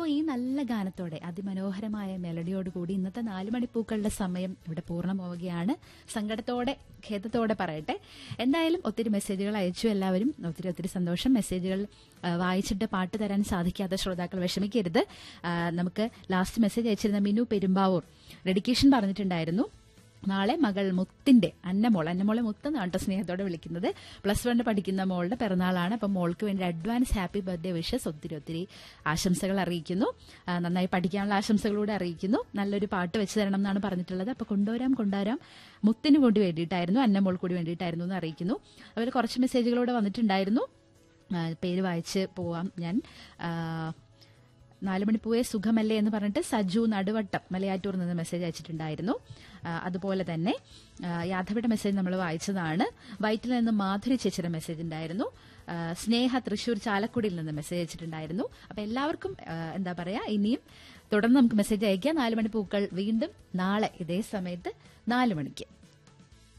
അപ്പോൾ ഈ നല്ല ഗാനത്തോടെ അതിമനോഹരമായ മെലഡിയോട് കൂടി ഇന്നത്തെ നാല് മണിപ്പൂക്കളുടെ സമയം ഇവിടെ പൂർണ്ണമാവുകയാണ് സങ്കടത്തോടെ ഖേദത്തോടെ പറയട്ടെ എന്തായാലും ഒത്തിരി മെസ്സേജുകൾ അയച്ചു എല്ലാവരും ഒത്തിരി ഒത്തിരി സന്തോഷം മെസ്സേജുകൾ ആ, വായിച്ചിട്ട് പാട്ട് തരാൻ സാധിക്കാത്ത ശ്രോതാക്കൾ വിഷമിക്കരുത് ആ, നമുക്ക് ലാസ്റ്റ് മെസ്സേജ് അയച്ചിരുന്ന മിനു പെരുമ്പാവൂർ ഡെഡിക്കേഷൻ പറഞ്ഞിട്ടുണ്ടായിരുന്നു നാളെ മകൾ മുത്തിന്റെ അന്നമോൾ അന്നമോളെ മുത്തെന്നാണ് കേട്ടോ സ്നേഹത്തോടെ വിളിക്കുന്നത് പ്ലസ് വണ്ണിൽ പഠിക്കുന്ന മോളുടെ പിറന്നാളാണ് അപ്പം മോൾക്ക് വേണ്ടി അഡ്വാൻസ് ഹാപ്പി ബർത്ത്ഡേ വിഷസ് ഒത്തിരി ഒത്തിരി ആശംസകൾ അറിയിക്കുന്നു ആ, നന്നായി പഠിക്കാനുള്ള ആശംസകളൂടെ അറിയിക്കുന്നു നല്ലൊരു പാട്ട് വെച്ച് തരണം എന്നാണ് പറഞ്ഞിട്ടുള്ളത് അപ്പോൾ കൊണ്ടുവരാം കൊണ്ടുവരാം മുത്തിന് കൂടി വേണ്ടിയിട്ടായിരുന്നു അന്നമോൾ കൂടി വേണ്ടിയിട്ടായിരുന്നു എന്ന് അറിയിക്കുന്നു അവർ കുറച്ച് മെസ്സേജുകളൂടെ വന്നിട്ടുണ്ടായിരുന്നു ആ, പേര് വായിച്ച് പോവാം ഞാൻ ആ, നാലുമണിപ്പൂവെ സുഖമല്ലേ എന്ന് പറഞ്ഞിട്ട് സജു നടുവട്ടം മലയാറ്റൂർ നിന്ന് മെസ്സേജ് അയച്ചിട്ടുണ്ടായിരുന്നു ആ, അതുപോലെ തന്നെ ആ, യാദവയുടെ മെസ്സേജ് നമ്മൾ വായിച്ചതാണ് വൈറ്റിൽ നിന്ന് മാധുരി ചേച്ചിയുടെ മെസ്സേജ് ഉണ്ടായിരുന്നു ആ, സ്നേഹ തൃശൂർ ചാലക്കുടിയിൽ നിന്ന് മെസ്സേജ് അയച്ചിട്ടുണ്ടായിരുന്നു അപ്പൊ എല്ലാവർക്കും ആ, എന്താ പറയാ ഇനിയും തുടർന്ന് നമുക്ക് മെസ്സേജ് അയക്കാം നാല് മണി പൂക്കൾ വീണ്ടും നാളെ ഇതേ സമയത്ത് നാല് മണിക്ക്